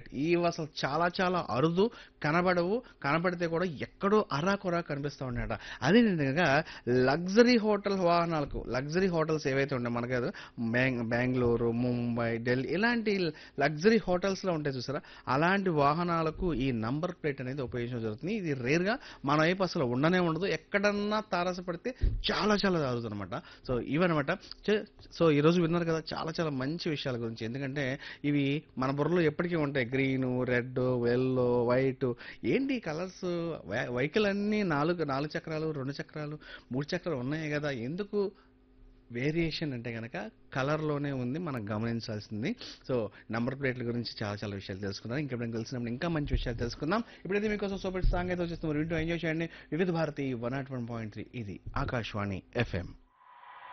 ఇవి అసలు చాలా చాలా అరుదు కనబడవు కనబడితే కూడా ఎక్కడో అరాకొరా కనిపిస్తూ ఉన్నాయట అదే విధంగా లగ్జరీ హోటల్ వాహనాలకు లగ్జరీ హోటల్స్ ఏవైతే ఉన్నాయో మనకి అది బెంగ్ బెంగళూరు ముంబై ఢిల్లీ ఇలాంటి లగ్జరీ హోటల్స్లో ఉంటాయి చూసారా అలాంటి వాహనాలకు ఈ నంబర్ ప్లేట్ అనేది ఉపయోగించడం జరుగుతుంది ఇది రేర్గా మన వైపు అసలు ఉండనే ఉండదు ఎక్కడన్నా తారసపడితే చాలా చాలా జరుగుతుంది అనమాట సో ఇవన్నమాట చే- సో ఈరోజు విన్నారు కదా చాలా చాలా మంచి విషయాల గురించి ఎందుకంటే ఇవి మన బుర్రలో ఎప్పటికీ ఉంటాయి గ్రీన్ రెడ్ ఎల్లో వైట్ ఏంటి కలర్స్ వెహికల్ అన్నీ నాలుగు నాలుగు చక్రాలు రెండు చక్రాలు మూడు చక్రాలు ఉన్నాయి కదా ఎందుకు వేరియేషన్ అంటే కనుక కలర్లోనే ఉంది మనం గమనించాల్సింది సో నంబర్ ప్లేట్ల గురించి చాలా చాలా విషయాలు తెలుసుకున్నాం ఇంకెప్పుడైనా తెలిసినప్పుడు ఇంకా మంచి విషయాలు తెలుసుకుందాం ఇప్పుడైతే మీకోసం సూపర్ సాంగ్ అయితే వచ్చేస్తున్నారు వింటూ ఎంజాయ్ చేయండి Vividh Bharati one nought one point three ఇది ఆకాశవాణి ఎఫ్ఎం